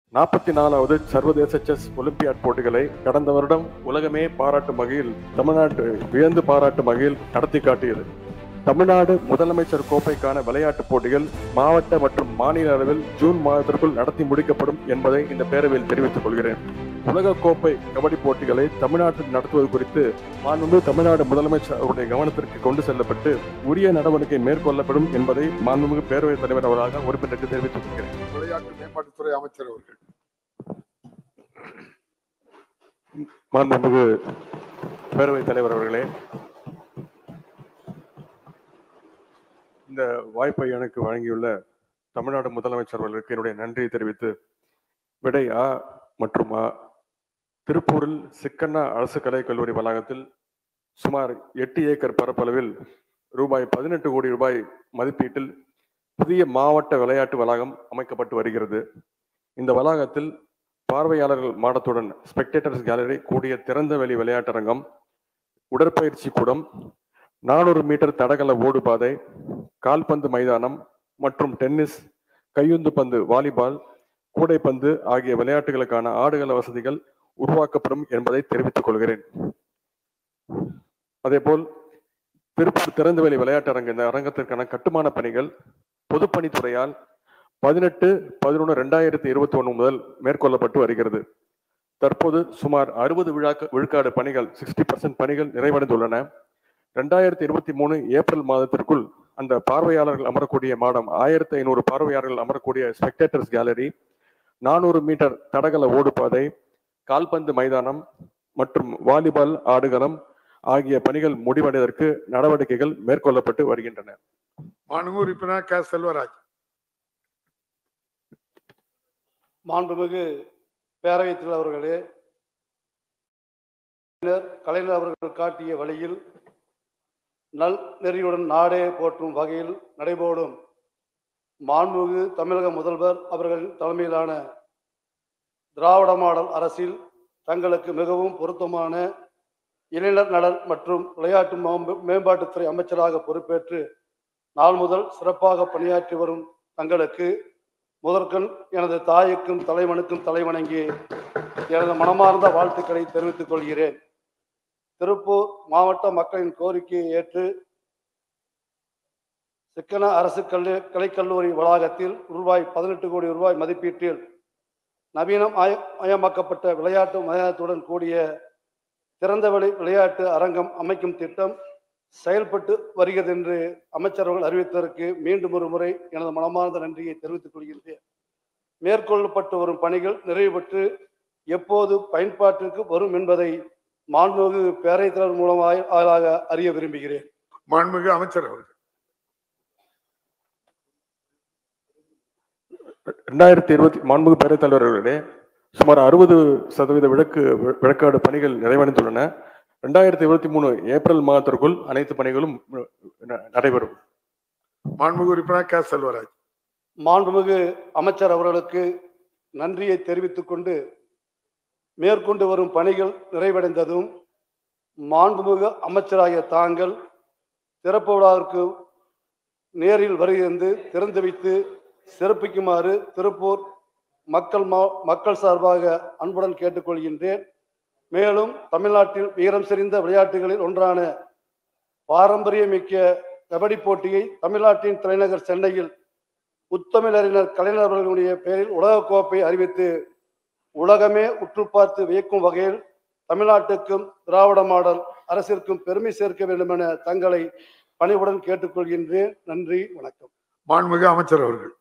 நாற்பத்தி நாலாவது சர்வதேச செஸ் ஒலிம்பியாட் போட்டிகளை கடந்த வருடம் உலகமே பாராட்டும் வகையில் தமிழ்நாட்டு வியந்து பாராட்டும் வகையில் நடத்தி காட்டியது தமிழ்நாடு முதலமைச்சர் கோப்பைக்கான விளையாட்டுப் போட்டிகள் மாவட்ட மற்றும் மாநில அளவில் ஜூன் மாதத்திற்குள் நடத்தி முடிக்கப்படும் என்பதை இந்த பேரவையில் தெரிவித்துக் கொள்கிறேன் உலக கோப்பை கபடி போட்டிகளை தமிழ்நாட்டில் நடத்துவது குறித்து மாண்புமிகு தமிழ்நாடு முதலமைச்சர் அவருடைய கவனத்திற்கு கொண்டு செல்லப்பட்டு உரிய நடவடிக்கை மேற்கொள்ளப்படும் என்பதை மாண்புமிகு பேரவைத் தலைவர் அவராக உறுப்பினருக்கு தெரிவித்துக் கொள்கிறேன் விளையாட்டு மேம்பாட்டுத்துறை அமைச்சர் அவர்கள் மாண்புமிகு பேரவைத் தலைவர் அவர்களே இந்த வாய்ப்பை எனக்கு வழங்கியுள்ள தமிழ்நாடு முதலமைச்சர் அவர்களுக்கு என்னுடைய நன்றியை தெரிவித்து விடை ஆ மற்றும் ஆ திருப்பூரில் சிக்கண்ணா அரசு கலைக் கல்லூரி வளாகத்தில் சுமார் எட்டு ஏக்கர் பரப்பளவில் ரூபாய் பதினெட்டு கோடி ரூபாய் மதிப்பீட்டில் புதிய மாவட்ட விளையாட்டு வளாகம் அமைக்கப்பட்டு வருகிறது இந்த வளாகத்தில் பார்வையாளர்கள் மாடத்துடன் ஸ்பெக்டேட்டர்ஸ் கேலரி கூடிய திறந்தவெளி விளையாட்டரங்கம் உடற்பயிற்சி கூடம் நானூறு மீட்டர் தடகள ஓடுபாதை கால்பந்து மைதானம் மற்றும் டென்னிஸ் கையுந்து பந்து வாலிபால் கூடைப்பந்து ஆகிய விளையாட்டுகளுக்கான ஆடுகள வசதிகள் உருவாக்கப்படும் என்பதை தெரிவித்துக் கொள்கிறேன் அதேபோல் திருப்பூர் திறந்தவெளி விளையாட்டரங்கு இந்த அரங்கத்திற்கான கட்டுமான பணிகள் பொதுப்பணித்துறையால் பதினெட்டு பதினொன்று ரெண்டாயிரத்தி இருபத்தி ஒன்று முதல் மேற்கொள்ளப்பட்டு வருகிறது தற்போது சுமார் அறுபது விழாக்க விழுக்காடு பணிகள் சிக்ஸ்டி பர்சன்ட் பணிகள் நிறைவடைந்துள்ளன ரெண்டாயிரத்தி இருபத்தி மூணு ஏப்ரல் மாதத்திற்குள் அந்த பார்வையாளர்கள் அமரக்கூடிய மாடம் ஆயிரத்தி ஐநூறு பார்வையாளர்கள் அமரக்கூடிய ஸ்பெக்டேட்டர்ஸ் கேலரி நானூறு மீட்டர் தடகள ஓடுபாதை கால்பந்து மைதானம் மற்றும் வாலிபால் ஆடுகளம் ஆகிய பணிகள் முடிவடைவதற்கு நடவடிக்கைகள் மேற்கொள்ளப்பட்டு வருகின்றன மாண்பு உறுப்பினர் க செல்வராஜ் மாண்புமிகு பேரவைத் தலைவர் அவர்களே கலைஞர் கலைஞர் அவர்கள் காட்டிய வழியில் நல் நெறியுடன் நாடே போற்றும் வகையில் நடைபோடும் மாண்புமிகு தமிழக முதல்வர் அவர்களின் தலைமையிலான திராவிட மாடல் அரசில் தங்களுக்கு மிகவும் பொருத்தமான இளைஞர் நலன் மற்றும் விளையாட்டு மேம்ப- மேம்பாட்டுத்துறை அமைச்சராக பொறுப்பேற்று நாள் முதல் சிறப்பாக பணியாற்றி வரும் தங்களுக்கு முதற்கண் எனது தாய்க்கும் தலைவனுக்கும் தலைவணங்கி எனது மனமார்ந்த வாழ்த்துக்களை தெரிவித்துக் கொள்கிறேன் திருப்பூர் மாவட்ட மக்களின் கோரிக்கையை ஏற்று சிக்கன அரசு கல்லு கலைக்கல்லூரி வளாகத்தில் ரூபாய் பதினெட்டு கோடி ரூபாய் மதிப்பீட்டில் நவீனம் மய- மயமாக்கப்பட்ட விளையாட்டு மைதானத்துடன் கூடிய திறந்தவெளி விளையாட்டு அரங்கம் அமைக்கும் திட்டம் செயல்பட்டு வருகிறது என்று அமைச்சர்கள் அறிவித்ததற்கு மீண்டும் ஒரு முறை எனது மனமார்ந்த நன்றியை தெரிவித்துக் கொள்கின்றேன் மேற்கொள்ளப்பட்டு வரும் பணிகள் நிறைவு பெற்று எப்போது பயன்பாட்டிற்கு வரும் என்பதை மாண்புமிகு பேரவைத் தலைவர் மூலமாக ஆளாக அறிய விரும்புகிறேன் மாண்புமிகு அமைச்சர் அவர்கள் ரெண்டாயிரத்தி இருபத்தி மாண்புமிகு பேரவைத் தலைவர் அவர்களே சுமார் அறுபது சதவீத விளக்கு விளக்காடு பணிகள் நிறைவடைந்துள்ளன ரெண்டாயிரத்தி இருபத்தி மூணு ஏப்ரல் மாதத்திற்குள் அனைத்து பணிகளும் ந- நடைபெறும் மாண்புமிகு உறுப்பினர் க செல்வராஜ் மாண்புமிகு அமைச்சர் அவர்களுக்கு நன்றியை தெரிவித்துக் கொண்டு மேற்கொண்டு வரும் பணிகள் நிறைவடைந்ததும் மாண்புமிகு அமைச்சராகிய தாங்கள் திறப்பு விழாவிற்கு நேரில் வருகிறது திறந்து வைத்து சிறப்பிக்குமாறு திருப்பூர் மக்கள் மா மக்கள் சார்பாக அன்புடன் கேட்டுக்கொள்கின்றேன் மேலும் தமிழ்நாட்டில் வீரம் செறிந்த விளையாட்டுகளில் ஒன்றான பாரம்பரியமிக்க கபடி போட்டியை தமிழ்நாட்டின் தலைநகர் சென்னையில் முத்தமிழறிஞர் கலைஞர் அவர்களுடைய பெயரில் உலகக்கோப்பை அறிவித்து உலகமே உற்று பார்த்து வியக்கும் வகையில் தமிழ்நாட்டுக்கும் திராவிட மாடல் அரசிற்கும் பெருமை சேர்க்க வேண்டும் என தங்களை பணிவுடன் கேட்டுக்கொள்கின்றேன் நன்றி வணக்கம் மாண்புமிகு அமைச்சர் அவர்கள்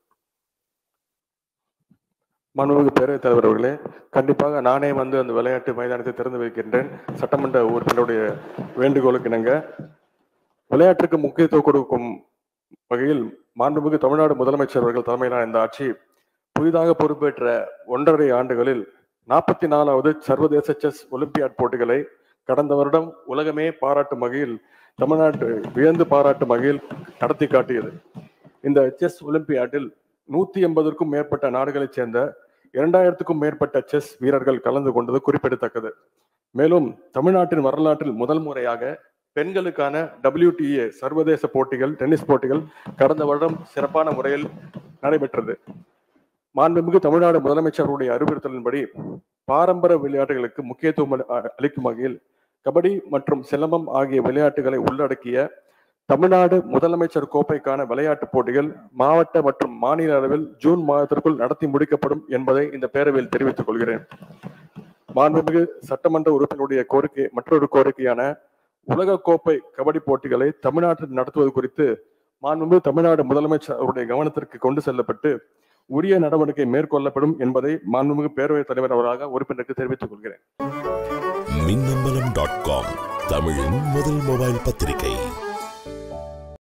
மாண்புமிகு பேரவைத் தலைவர் அவர்களே கண்டிப்பாக நானே வந்து அந்த விளையாட்டு மைதானத்தை திறந்து வைக்கின்றேன் சட்டமன்ற உறுப்பினருடைய வேண்டுகோளுக்கு இணங்க விளையாட்டுக்கு முக்கியத்துவம் கொடுக்கும் வகையில் மாண்புமிகு தமிழ்நாடு முதலமைச்சர் அவர்கள் தலைமையிலான இந்த ஆட்சி புதிதாக பொறுப்பேற்ற ஒன்றரை ஆண்டுகளில் நாற்பத்தி நாலாவது சர்வதேச செஸ் ஒலிம்பியாட் போட்டிகளை கடந்த வருடம் உலகமே பாராட்டும் வகையில் தமிழ்நாட்டு வியந்து பாராட்டும் வகையில் நடத்தி காட்டியது இந்த செஸ் ஒலிம்பியாட்டில் நூத்தி எண்பதற்கும் மேற்பட்ட நாடுகளைச் சேர்ந்த இரண்டாயிரத்துக்கும் மேற்பட்ட செஸ் வீரர்கள் கலந்து கொண்டது குறிப்பிடத்தக்கது மேலும் தமிழ்நாட்டின் வரலாற்றில் முதல் முறையாக பெண்களுக்கான WTA சர்வதேச போட்டிகள் டென்னிஸ் போட்டிகள் கடந்த வருடம் சிறப்பான முறையில் நடைபெற்றது மாண்புமிகு தமிழ்நாடு முதலமைச்சருடைய அறிவுறுத்தலின்படி பாரம்பரிய விளையாட்டுகளுக்கு முக்கியத்துவம் அளி- அ- அளிக்கும் வகையில் கபடி மற்றும் சிலம்பம் ஆகிய விளையாட்டுகளை உள்ளடக்கிய தமிழ்நாடு முதலமைச்சர் கோப்பைக்கான விளையாட்டுப் போட்டிகள் மாவட்ட மற்றும் மாநில அளவில் ஜூன் மாதத்திற்குள் நடத்தி முடிக்கப்படும் என்பதை இந்த பேரவையில் தெரிவித்துக் கொள்கிறேன் மாண்புமிகு சட்டமன்ற உறுப்பினருடைய கோரிக்கை மற்றொரு கோரிக்கையான உலக கோப்பை கபடி போட்டிகளை தமிழ்நாட்டில் நடத்துவது குறித்து மாண்புமிகு தமிழ்நாடு முதலமைச்சர் அவருடைய கவனத்திற்கு கொண்டு செல்லப்பட்டு உரிய நடவடிக்கை மேற்கொள்ளப்படும் என்பதை மாண்புமிகு பேரவைத் தலைவர் அவராக உறுப்பினருக்கு தெரிவித்துக் கொள்கிறேன் மின்னம்பலம் டாட் காம் தமிழின் முதல் மொபைல் பத்திரிகை